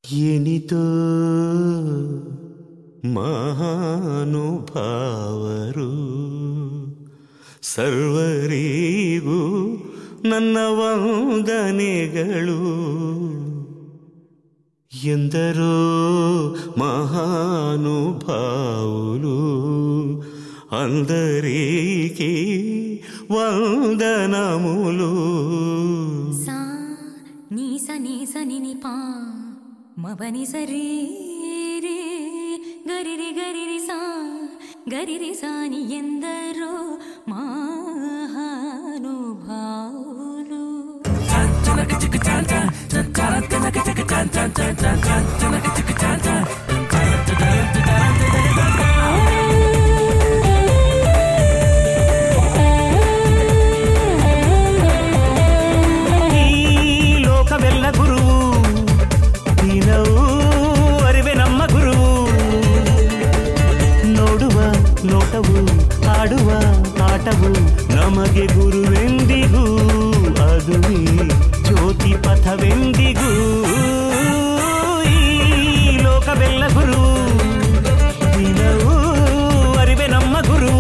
ಏನಿತೋ ಮಹಾನುಭಾವರು ಸರ್ವರಿಗೂ ನನ್ನ ವಂದನೆಗಳು ఎందరో మహానుభావులు అందరికీ వందనములు సా నీ స నీ స ని ని పా మబని సరి రే గరిరి గరిరి సా గరిరి సాని ఎందరో మహానుభావులు ಈ ಲೋಕವೆಲ್ಲ ಗುರುವು ದಿನವೂ ಅರಿವೆ ನಮ್ಮ ಗುರುವು ನೋಡುವ ನೋಟವು ಆಡುವ ಆಟವು ನಮಗೆ ಗುರುವೆಂದಿಗೂ ಅದುವೇ ಜ್ಯೋತಿ ಪಥವೆಂದಿಗೂ ಈ ಲೋಕವೆಲ್ಲ ಗುರು ದಿನವೂ ಅರಿವೆ ನಮ್ಮ ಗುರು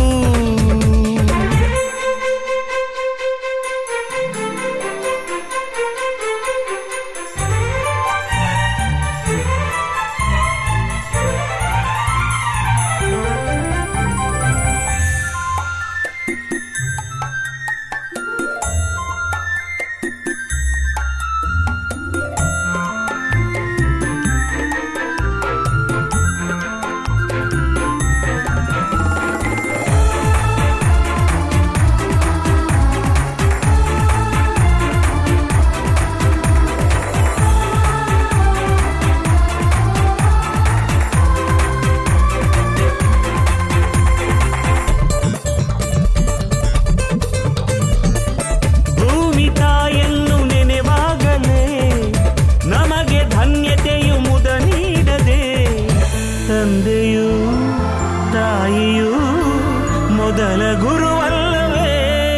ಭೂಮಿ ತಾಯನ್ನು ನೆನೆವಾಗಲೇ ನಮಗೆ ಧನ್ಯತೆಯು ಮುದ ನೀಡದೆ ತಂದೆಯು ತಾಯಿಯು ಮೊದಲ ಗುರುವಲ್ಲವೇ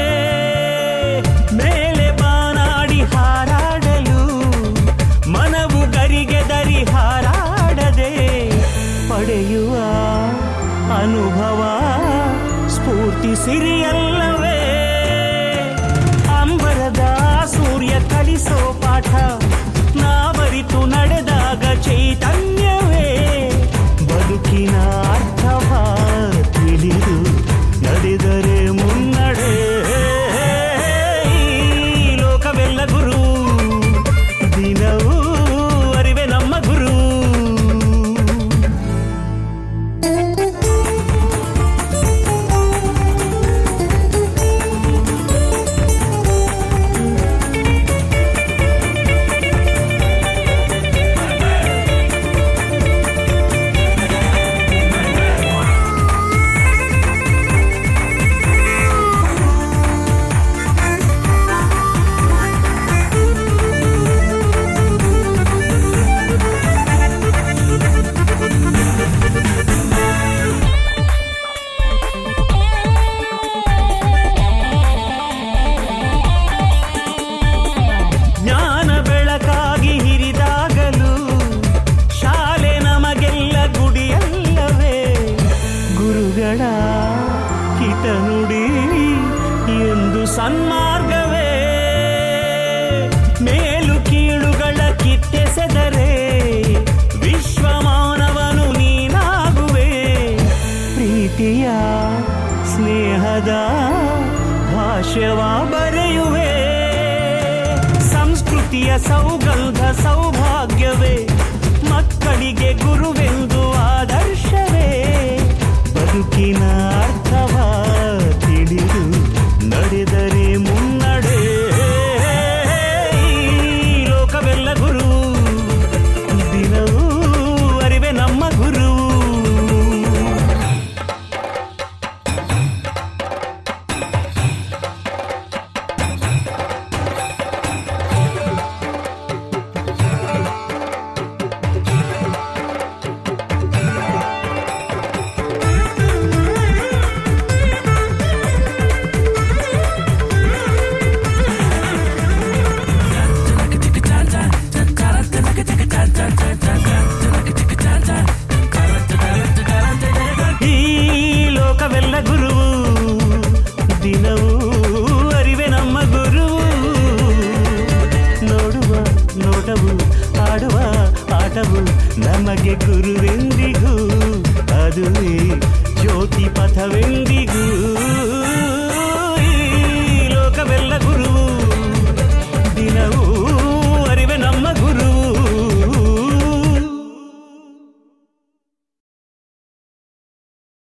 ಮೇಲೆ ಬಾನಾಡಿ ಹಾರಾಡಲು ಮನವು ಗರಿಗೆ ದರಿ ಹಾರಾಡದೆ ಪಡೆಯುವ ಅನುಭವ ಸ್ಫೂರ್ತಿ ಸಿರಿಯಲ್ಲವೇ ಅಂಬರದ ಸೂರ್ಯ ಕಲಿಸೋ ಪಾಠ ನಾವರಿತು ನಡೆದಾಗ ಚೈತನ್ಯವೇ ಬದುಕಿನ ಅರ್ಥವ ತಿಳಿದು ನಡೆದರೆ ಮುನ್ನಡೆ ಈ ಲೋಕವೆಲ್ಲ ಗುರು ದಿನವೂ ಅರಿವೆ ನಮ್ಮ ಗುರು ಜ್ಞಾನ ಬೆಳಕಾಗಿ ಹಿರಿದಾಗಲು ಶಾಲೆ ನಮಗೆಲ್ಲ ಗುಡಿಯಲ್ಲವೇ ಗುರುಗಳ ಹಿತನುಡಿ ಎಂದು ಸನ್ಮಾರ್ಗವೇ ಮೇಲು ಕೀಳುಗಳ ಕಿತ್ತೆಸೆದರೆ ವಿಶ್ವಮಾನವನು ನೀನಾಗುವೆ ಪ್ರೀತಿಯ ಸ್ನೇಹದ ಭಾಷ್ಯವ ಬರೆಯುವೆ ಸಂಸ್ಕೃತಿಯ ಸೌಗಂಧ ಸೌಭಾಗ್ಯವೇ ಮಕ್ಕಳಿಗೆ ಗುರುವೆಂದು ಆದರ್ಶವೇ ಬದುಕಿನ ಅರ್ಥವ ತಿಳಿದು ನಡೆದರೆ ಮುನ್ನಡೆ ಈ ಲೋಕವೆಲ್ಲ ಗುರು ದಿನವೂ ಅರಿವೆ ನಮ್ಮ ಗುರು ನಮಗೆ ಗುರುವೆಂದಿಗೂ ಅದುವೇ ಜ್ಯೋತಿ ಪಥವೆಂದಿಗೂ ಈ ಲೋಕವೆಲ್ಲ ಗುರುವು